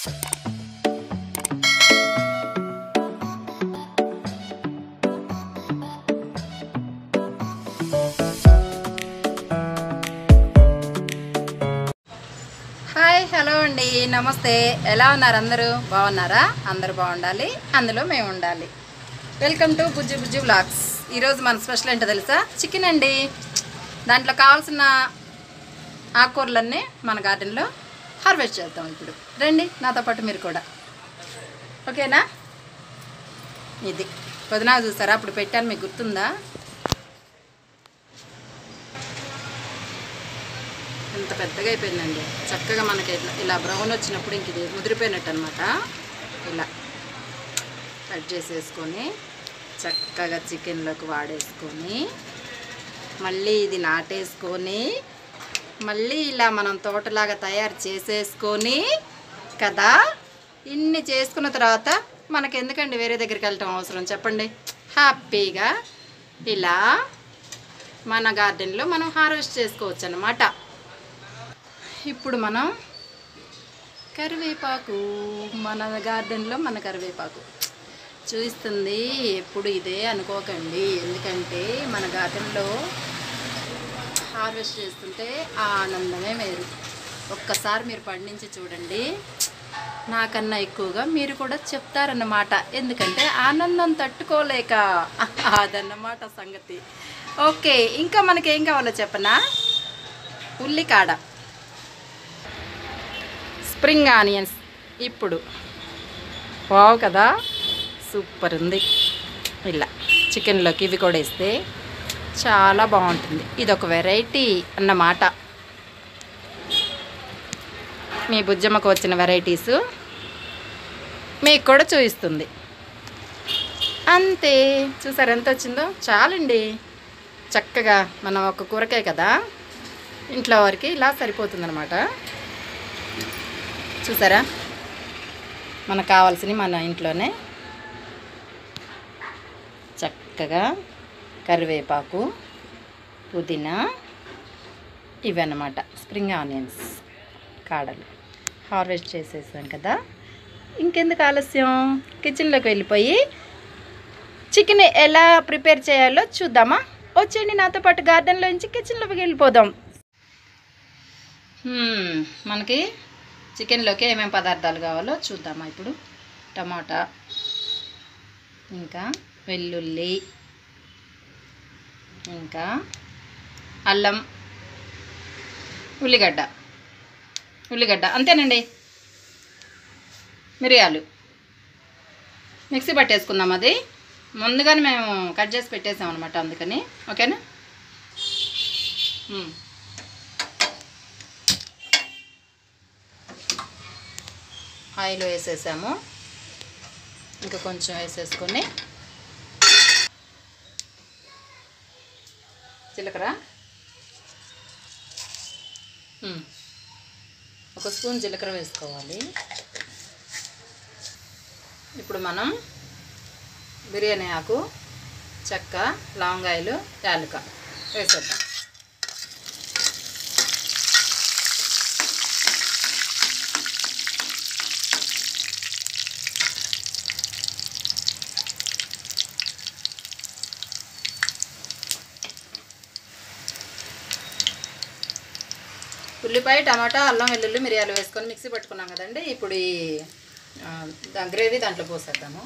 Hi hello అండి నమస్తే ఎలా ఉన్నారు అందరూ బాగున్నారా అందరూ బాగుండాలి అందులో మేము ఉండాలి welcome to Bujji Bujji vlogs ఈరోజు మన స్పెషల్ ఏంటో తెలుసా చికెన్ అండి దాంట్లో కావాల్సిన ఆకుకూరలన్నీ మన గార్డెన్లో హార్వెస్ట్ చేద్దాం ఇప్పుడు రండి నాతో పాటు మీరు కూడా ఓకేనా ఇది పొద్దున చూసారా అప్పుడు పెట్టాను మీకు గుర్తుందా ఇంత పెద్దగా అయిపోయిందండి చక్కగా మనకి ఇట్లా ఇలా బ్రౌన్ వచ్చినప్పుడు ఇంక ఇది ముదిరిపోయినట్టు అనమాట ఇలా కట్ చేసేసుకొని చక్కగా చికెన్లోకి వాడేసుకొని మళ్ళీ ఇది నాటేసుకొని మళ్ళీ ఇలా మనం తోటలాగా తయారు చేసేసుకొని కదా ఇన్ని చేసుకున్న తర్వాత మనకి ఎందుకండి వేరే దగ్గరికి వెళ్ళటం అవసరం చెప్పండి హ్యాపీగా ఇలా మన గార్డెన్లో మనం హార్వెస్ట్ చేసుకోవచ్చు అన్నమాట ఇప్పుడు మనం కరివేపాకు మన గార్డెన్లో మన కరివేపాకు చూస్తుంది ఎప్పుడు ఇదే అనుకోకండి ఎందుకంటే మన గార్డెన్లో హార్వెస్ట్ చేస్తుంటే ఆ ఆనందమే వేరు ఒక్కసారి మీరు పండించి చూడండి నాకన్నా ఎక్కువగా మీరు కూడా చెప్తారన్నమాట ఎందుకంటే ఆనందం తట్టుకోలేక అదన్నమాట సంగతి ఓకే ఇంకా మనకి ఏం కావాలో చెప్పనా ఉల్లికాడ స్ప్రింగ్ ఆనియన్స్ ఇప్పుడు వావ్ కదా సూపర్ ఉంది ఇలా చికెన్లోకి ఇవి కూడా వేస్తే చాలా బాగుంటుంది ఇది ఒక వెరైటీ అన్నమాట మీ బుజ్జమ్మకు వచ్చిన వెరైటీస్ మీకు కూడా చూపిస్తుంది అంతే చూసారు ఎంత వచ్చిందో చాలండి చక్కగా మనం ఒక కూరకాయ కదా ఇంట్లో వరకు ఇలా సరిపోతుందన్నమాట చూసారా మనకు కావాల్సినవి మన ఇంట్లోనే చక్కగా కరివేపాకు పుదీనా ఇవన్నమాట స్ప్రింగ్ ఆనియన్స్ కాడలు హార్వెస్ట్ చేసేసాం కదా ఇంకెందుకు ఆలస్యం కిచెన్లోకి వెళ్ళిపోయి చికెన్ ఎలా ప్రిపేర్ చేయాలో చూద్దామా వచ్చేయండి నాతో పాటు గార్డెన్లో నుంచి కిచెన్లోకి వెళ్ళిపోదాం హ్మ్, మనకి చికెన్లోకి ఏమేమి పదార్థాలు కావాలో చూద్దామా ఇప్పుడు టమాటా ఇంకా వెల్లుల్లి ఇంకా అల్లం ఉల్లిగడ్డ ఉల్లిగడ్డ అంతేనండి మిరియాలు మిక్సీ పట్టేసుకుందాం అది ముందుగానే మేము కట్ చేసి పెట్టేసాం అనమాట అందుకని ఓకేనా మ్మ్. ఆయిల్ వేసేసాము ఇంకా కొంచెం వేసేసుకొని జీలకర్ర మ్మ్. ఒక స్పూన్ జీలకర్ర వేసుకోవాలి ఇప్పుడు మనం బిర్యానీ ఆకు చెక్క లవంగాయలు యాలుక వేసేద్దాం ఉల్లిపాయ టమాటా అల్లం వెల్లుల్లి మిరియాలు వేసుకొని మిక్సీ పట్టుకున్నాం కదండి ఇప్పుడు ఈ ఆ, దా- గ్రేవీ దాంట్లో పోసేద్దాము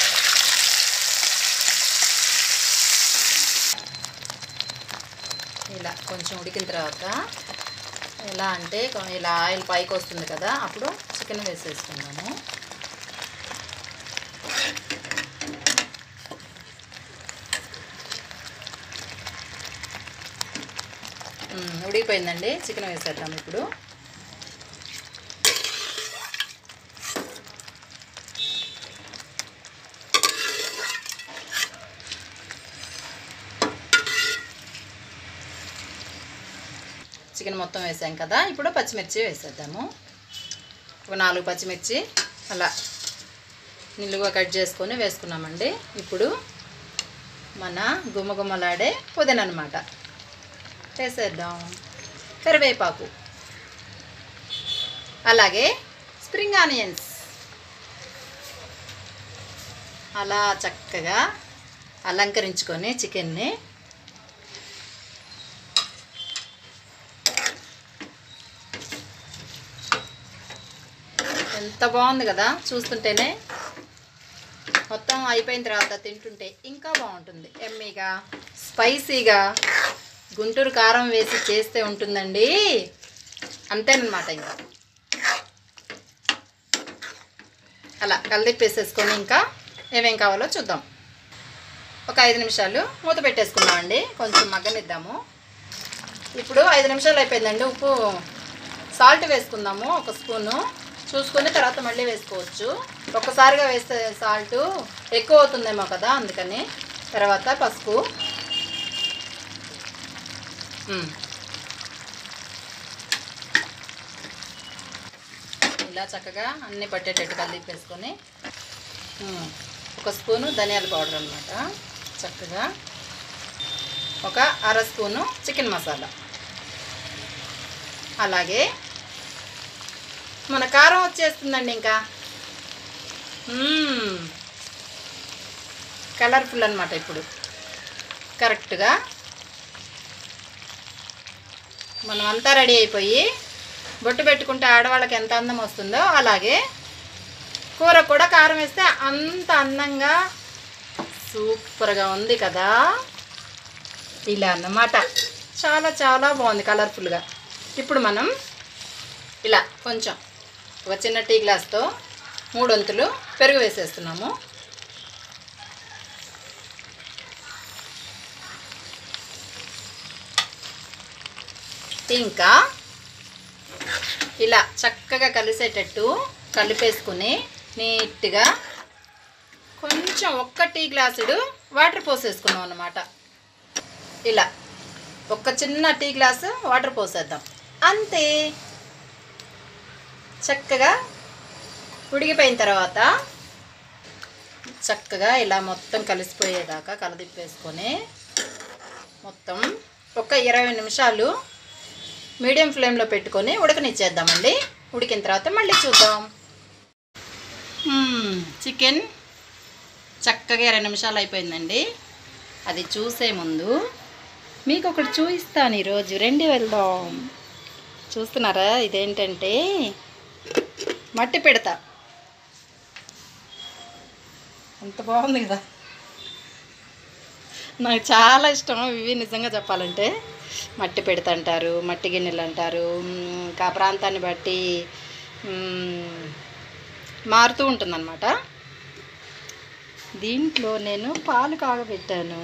ఇలా కొంచెం ఉడికిన తర్వాత ఎలా అంటే కొ- ఇలా ఆయిల్ పైకి వస్తుంది కదా అప్పుడు చికెన్ వేసేసుకున్నాము ఉమ్, ఉడికిపోయిందండి చికెన్ వేసేద్దాం ఇప్పుడు చికెన్ మొత్తం వేసాం కదా ఇప్పుడు పచ్చిమిర్చి వేసేద్దాము ఒక నాలుగు పచ్చిమిర్చి అలా నిలువుగా కట్ చేసుకొని వేసుకున్నామండి ఇప్పుడు మన గుమ్మగుమ్మలాడే పుదీన అనమాట వేసేద్దాం కరివేపాకు అలాగే స్ప్రింగ్ ఆనియన్స్ అలా చక్కగా అలంకరించుకొని చికెన్ని ఎంత బాగుంది కదా చూస్తుంటేనే మొత్తం అయిపోయిన తర్వాత తింటుంటే ఇంకా బాగుంటుంది ఎమ్మీగా స్పైసీగా గుంటూరు కారం వేసి చేస్తే ఉంటుందండి అంతేనమాట ఇంకా అలా కలిదిప్పేసేసుకొని ఇంకా ఏమేం కావాలో చూద్దాం ఒక ఐదు నిమిషాలు మూత పెట్టేసుకున్నామండి కొంచెం మగ్గనిద్దాము ఇప్పుడు ఐదు నిమిషాలు అయిపోయిందండి ఉప్పు సాల్ట్ వేసుకుందాము ఒక స్పూను చూసుకొని తర్వాత మళ్ళీ వేసుకోవచ్చు ఒక్కసారిగా వేస్తే సాల్ట్ ఎక్కువ అవుతుందేమో కదా అందుకని తర్వాత పసుపు మ్మ్. ఇలా చక్కగా అన్ని పట్టేటట్టు కలిపేసుకొని మ్మ్. ఒక స్పూను ధనియాల పౌడర్ అనమాట చక్కగా ఒక అర స్పూను చికెన్ మసాలా అలాగే మన కారం వచ్చేస్తుందండి ఇంకా మ్మ్. కలర్ఫుల్ అనమాట ఇప్పుడు కరెక్ట్గా మనం అంతా రెడీ అయిపోయి బొట్టు పెట్టుకుంటే ఆడవాళ్ళకి ఎంత అందం వస్తుందో అలాగే కూర కూడా కారం వేస్తే అంత అందంగా సూపర్గా ఉంది కదా ఇలా అన్నమాట చాలా చాలా బాగుంది కలర్ఫుల్గా ఇప్పుడు మనం ఇలా కొంచెం ఒక చిన్న టీ గ్లాస్తో మూడు వంతులు పెరుగు వేసేస్తున్నాము ఇంకా ఇలా చక్కగా కలిసేటట్టు కలిపేసుకుని నీట్గా కొంచెం ఒక్క టీ గ్లాసుడు వాటర్ పోసేసుకున్నాం అన్నమాట ఇలా ఒక్క చిన్న టీ గ్లాసు వాటర్ పోసేద్దాం అంతే చక్కగా ఉడికిపోయిన తర్వాత చక్కగా ఇలా మొత్తం కలిసిపోయేదాకా కలదిప్పేసుకొని మొత్తం ఒక ఇరవై నిమిషాలు మీడియం ఫ్లేమ్లో పెట్టుకొని ఉడకనిచ్చేద్దామండి ఉడికిన తర్వాత మళ్ళీ చూద్దాం మ్మ్, చికెన్ చక్కగా ఇరవై నిమిషాలు అయిపోయిందండి అది చూసే ముందు మీకు ఒకటి చూపిస్తాను ఈరోజు రండి వెళ్దాం చూస్తున్నారా ఇదేంటంటే మట్టి పెడతా ఎంత బాగుంది కదా నాకు చాలా ఇష్టం ఇవి నిజంగా చెప్పాలంటే మట్టి పెడత అంటారు మట్టి గిన్నెలు అంటారు మ్, ఇంకా ప్రాంతాన్ని బట్టి మ్, మారుతూ ఉంటుందన్నమాట దీంట్లో నేను పాలు కాగబెట్టాను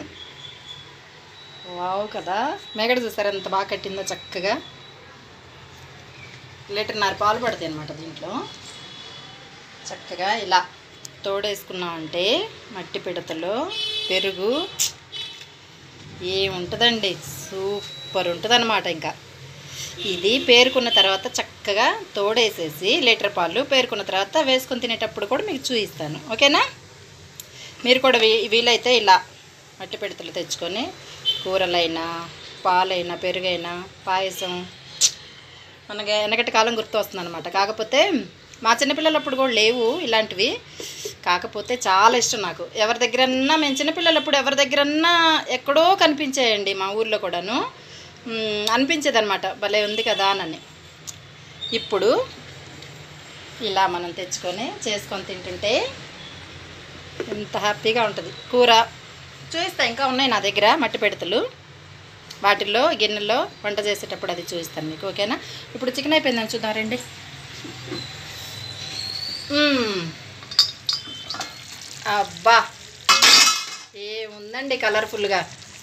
వావ్ కదా మేగడ చూసారా ఎంత బాగా కట్టిందో చక్కగా లీటర్న్నర పాలు పడతాయి అనమాట దీంట్లో చక్కగా ఇలా తోడేసుకున్నామంటే మట్టి పిడతలో పెరుగు ఏముంటుందండి సూపర్ ఉంటుంది అనమాట ఇంకా ఇది పేరుకున్న తర్వాత చక్కగా తోడేసేసి లీటర్ పాలు పేరుకున్న తర్వాత వేసుకొని తినేటప్పుడు కూడా మీకు చూపిస్తాను ఓకేనా మీరు కూడా వీ- వీలైతే ఇలా మట్టి పిడతలు తెచ్చుకొని కూరలైనా పాలైనా పెరుగైనా పాయసం మనకి వెనకటి కాలం గుర్తు వస్తుంది అనమాట కాకపోతే మా చిన్నపిల్లలప్పుడు కూడా లేవు ఇలాంటివి కాకపోతే చాలా ఇష్టం నాకు ఎవరి దగ్గరన్నా మేము చిన్నపిల్లలప్పుడు ఎవరి దగ్గరన్నా ఎక్కడో కనిపించాయండి మా ఊర్లో కూడాను మ్, అనిపించేదన్నమాట భలే ఉంది కదా అని ఇప్పుడు ఇలా మనం తెచ్చుకొని చేసుకొని తింటుంటే ఎంత హ్యాపీగా ఉంటుంది కూర చూపిస్తా ఇంకా ఉన్నాయి నా దగ్గర మట్టి పెడతలు వాటిల్లో గిన్నెల్లో వంట చేసేటప్పుడు అది చూపిస్తాను మీకు ఓకేనా ఇప్పుడు చికెన్ అయిపోయిందని చూద్దాం రండి మ్మ్. అబ్బా ఏముందండి కలర్ఫుల్గా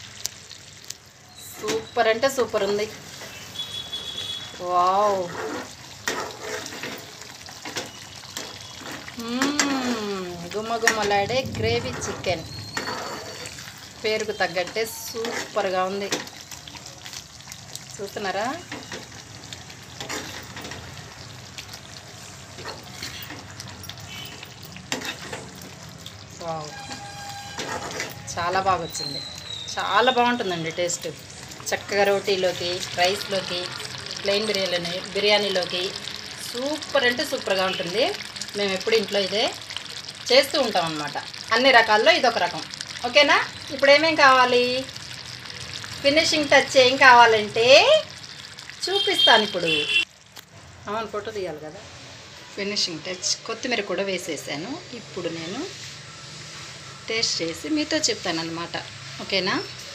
సూపర్ అంటే సూపర్ ఉంది వావ్ మ్మ్. గుమ్మ గుమ్మలాడే గ్రేవీ చికెన్ పేరుకు తగ్గట్టే సూపర్గా ఉంది చూస్తున్నారా వావ్ చాలా బాగా వచ్చింది చాలా బాగుంటుందండి టేస్ట్ చక్కగా రోటీలోకి రైస్లోకి ప్లెయిన్ బిర్యానీ బిర్యానీలోకి సూపర్ అంటే సూపర్గా ఉంటుంది మేము ఎప్పుడు ఇంట్లో ఇదే చేస్తూ ఉంటాం అనమాట అన్ని రకాల్లో ఇదొక రకం ఓకేనా ఇప్పుడు ఏమేం కావాలి ఫినిషింగ్ టచ్ ఏం కావాలంటే చూపిస్తాను ఇప్పుడు అవును ఫోటో తీయాలి కదా ఫినిషింగ్ టచ్ కొత్తిమీర కూడా వేసేసాను ఇప్పుడు నేను టేస్ట్ చేసి మీతో చెప్తాను అనమాట ఓకేనా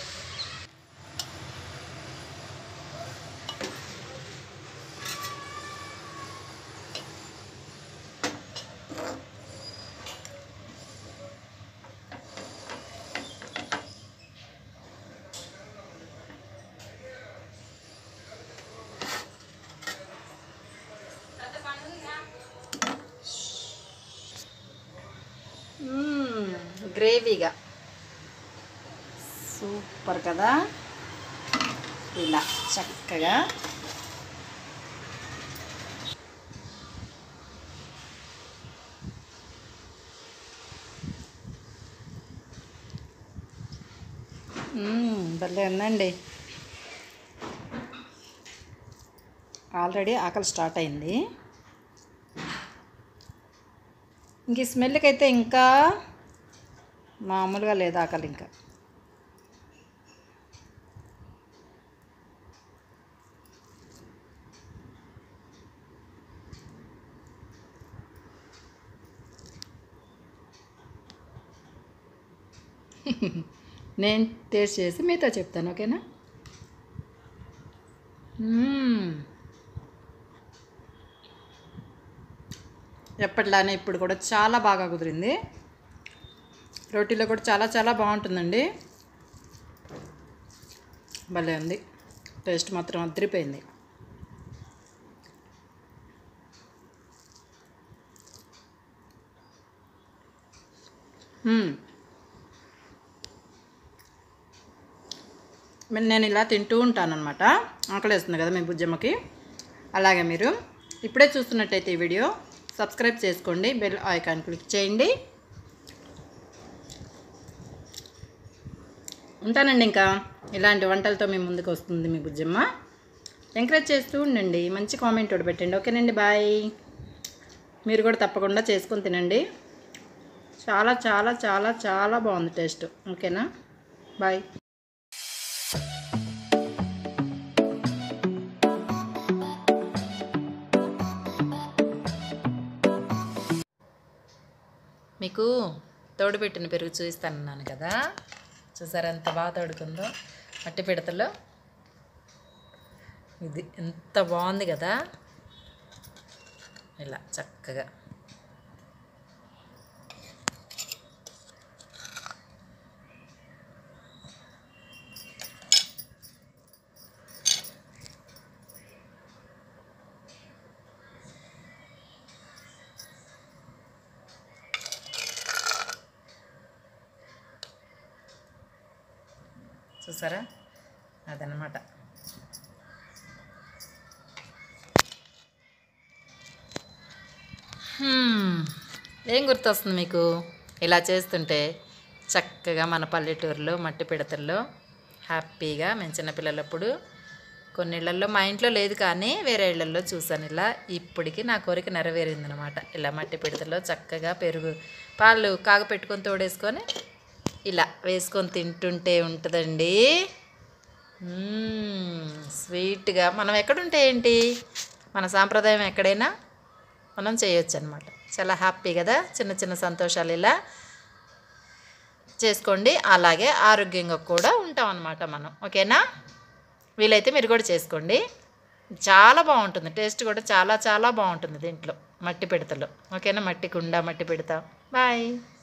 మ్మ్, గ్రేవీగా సూపర్ కదా ఇలా చక్కగా మ్మ్, భలే ఉందండి ఆల్రెడీ ఆకలి స్టార్ట్ అయింది ఇంక ఈ స్మెల్కి అయితే ఇంకా మామూలుగా లేదు ఆకలి ఇంకా నేను టేస్ట్ చేసి మీతో చెప్తాను ఓకేనా మ్మ్. ఎప్పటిలానే ఇప్పుడు కూడా చాలా బాగా కుదిరింది రోటీలో కూడా చాలా చాలా బాగుంటుందండి భలే ఉంది టేస్ట్ మాత్రం అదిరిపోయింది మ్మ్. మరి నేను ఇలా తింటూ ఉంటానన్నమాట ఆకలేస్తుంది కదా మీ బుజ్జమ్మకి అలాగే మీరు ఇప్పుడే చూస్తున్నట్టయితే ఈ వీడియో సబ్స్క్రైబ్ చేసుకోండి బెల్ ఐకాన్ క్లిక్ చేయండి ఉంటానండి ఇంకా ఇలాంటి వంటలతో మీ ముందుకు వస్తుంది మీ బుజ్జమ్మ ఎంకరేజ్ చేస్తూ ఉండండి మంచి కామెంట్ ఒకటి పెట్టండి ఓకేనండి బాయ్ మీరు కూడా తప్పకుండా చేసుకొని తినండి చాలా చాలా చాలా చాలా బాగుంది టేస్ట్ ఓకేనా బాయ్ మీకు తోడుపెట్టిన పెరుగు చూపిస్తానన్నాను కదా చూసారా ఎంత బాగా తోడుకుందో మట్టి పిడతలో ఇది ఎంత బాగుంది కదా ఇలా చక్కగా చూసారా అదనమాట హ్మ్. ఏం గుర్తొస్తుంది మీకు ఇలా చేస్తుంటే చక్కగా మన పల్లెటూరులో మట్టి పిడతల్లో హ్యాపీగా మేము చిన్నపిల్లలప్పుడు కొన్ని ఇళ్లల్లో మా ఇంట్లో లేదు కానీ వేరే ఇళ్లల్లో చూసాను ఇలా ఇప్పటికి నా కోరిక నెరవేరిందనమాట ఇలా మట్టి పిడతలో చక్కగా పెరుగు పాలు కాగపెట్టుకొని తోడేసుకొని ఇలా వేసుకొని తింటుంటే ఉంటుందండి మ్మ్, స్వీట్గా మనం ఎక్కడుంటే ఏంటి మన సాంప్రదాయం ఎక్కడైనా మనం చేయొచ్చు అనమాట చాలా హ్యాపీ కదా చిన్న చిన్న సంతోషాలు ఇలా చేసుకోండి అలాగే ఆరోగ్యంగా కూడా ఉంటాం అనమాట మనం ఓకేనా వీలైతే మీరు కూడా చేసుకోండి చాలా బాగుంటుంది టేస్ట్ కూడా చాలా చాలా బాగుంటుంది దీంట్లో మట్టి పిడతలో ఓకేనా మట్టి కుండ మట్టి పిడత బాయ్